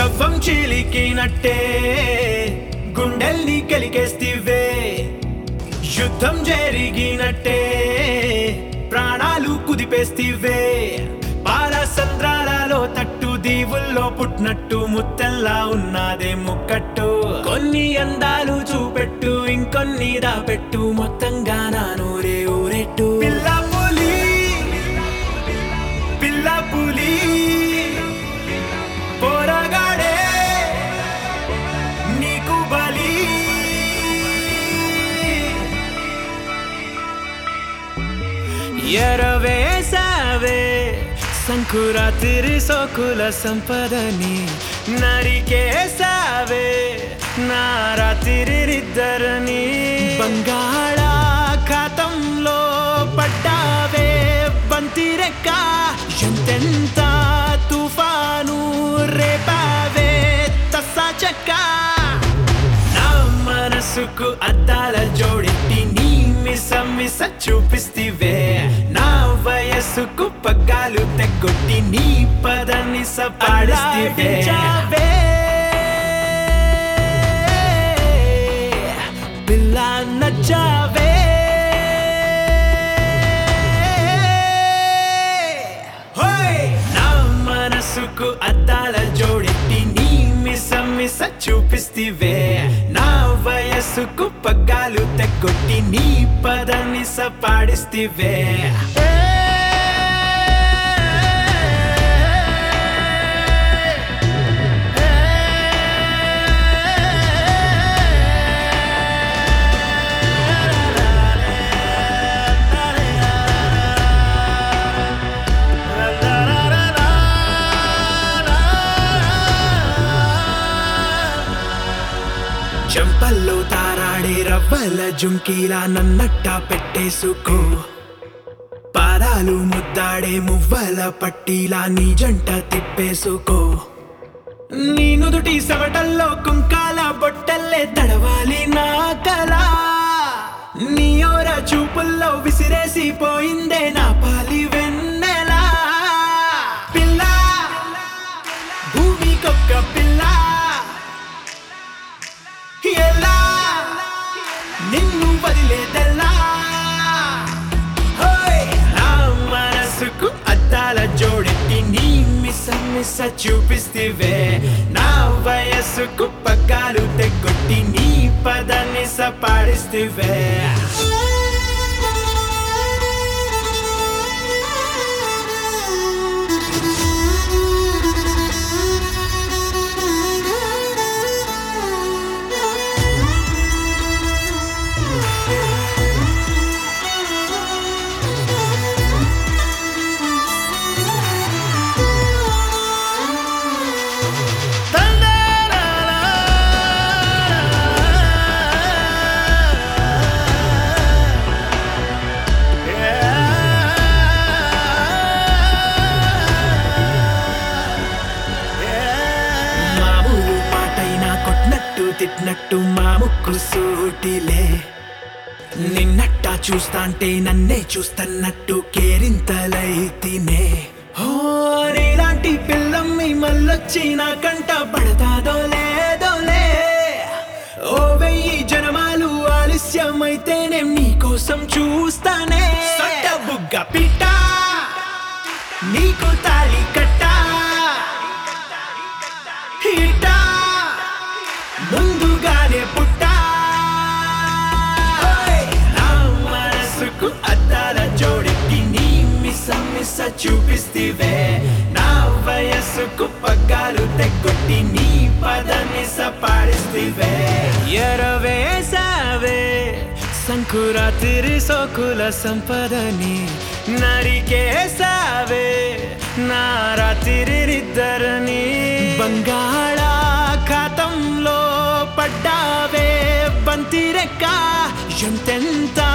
కవ్వం చీలికినట్టే గుండెల్ని కలిగేస్తివే యుద్ధం జరిగినట్టే ప్రాణాలు కుదిపేస్తివే పాల సంద్రాలలో తట్టు దీవుల్లో పుట్టినట్టు ముత్తెల్లా ఉన్నదే ముక్కట్టు కొన్ని అందాలు చూపెట్టు ఇంకొన్ని దాపెట్టు మొత్తంగా నా నూరే ఊరెట్టు పిల్ల పులి పిల్ల పులి పోరగాడే నీకు బలి ఎరవేసావే సంకురాతిరి సోకుల సంపదని నరికేసావే నారాతిరిద్దరని బంగాళాఖాతంలో పడ్డావే బంతిరెక్క ఎంతెంత తుఫాను రేపావే తస్సా చెక్క నా మనసుకు అద్దాల జోడెట్టి నీ మిస మిస చూపిస్తివే నా వయస్సుకు పగ్గాలు తెగొట్టి నీ పద నిస పాడిస్తివే పిల్ల నచ్చావే హోయ్! నా మనసుకు అద్దాల జోడెట్టి నీ మిస మిస చూపిస్తివే నా వయస్సుకు పగ్గాలు తెగొట్టి నీ పద నిస పాడిస్తివే చెంపల్లో తారాడే రవ్వల జుంకీలా నన్నట్ట పెట్టేసుకో పాదాలు ముద్దాడే మువ్వల పట్టీలా నీ జంట తిప్పేసుకో నీ నుదుటి సవటల్లో కుంకాల బొట్టల్లే తడవాలి నా కళ నీ ఓర చూపుల్లో విసిరేసి పోయిందే నా పాలి వెన్నెలా పిల్ల భూమికొక్క పిల్ల ఎలా నిన్ను వదిలేదెలా హోయ్! నా మనసుకు అద్దాల జోడెట్టి నీ మిస మిస చూపిస్తివే నా వయస్సుకు పగ్గాలు తెగొట్టి నీ పద నిస పాడిస్తివే మామూలు పాటైనా కొట్టినట్టు తిట్టినట్టు మా ముక్కు సూటిలే నిన్నట్టా చూస్తాంటే నన్నే చూస్తన్నట్టు కేరింతలైతినే ఓ నీలాంటి పిల్లమ్మి మళ్ళొచ్చి నా కంట పడతాదో లేదోలే ఓ వెయ్యి జనమాలు ఆలస్యమైతేనే నీకోసం చూస్తానే సొట్ట బుగ్గ పిట్ట నీకు తాళి కట్టా హిటా ముందుగానే పుట్టా ఓయ్! నా మనసుకు అద్దాల జోడెట్టి నీ మిస మిస చూపిస్తివే నా వయస్సుకు పగ్గాలు తెగొట్టి నీ పద నిస పాడిస్తివే ఎరవేసావే సంకురాతిరి సోకుల సంపదని నరికేసావే నారాతిరిద్దరని బంగాళాఖాతంలో పడ్డావే బంతిరెక్క ఎంతెంత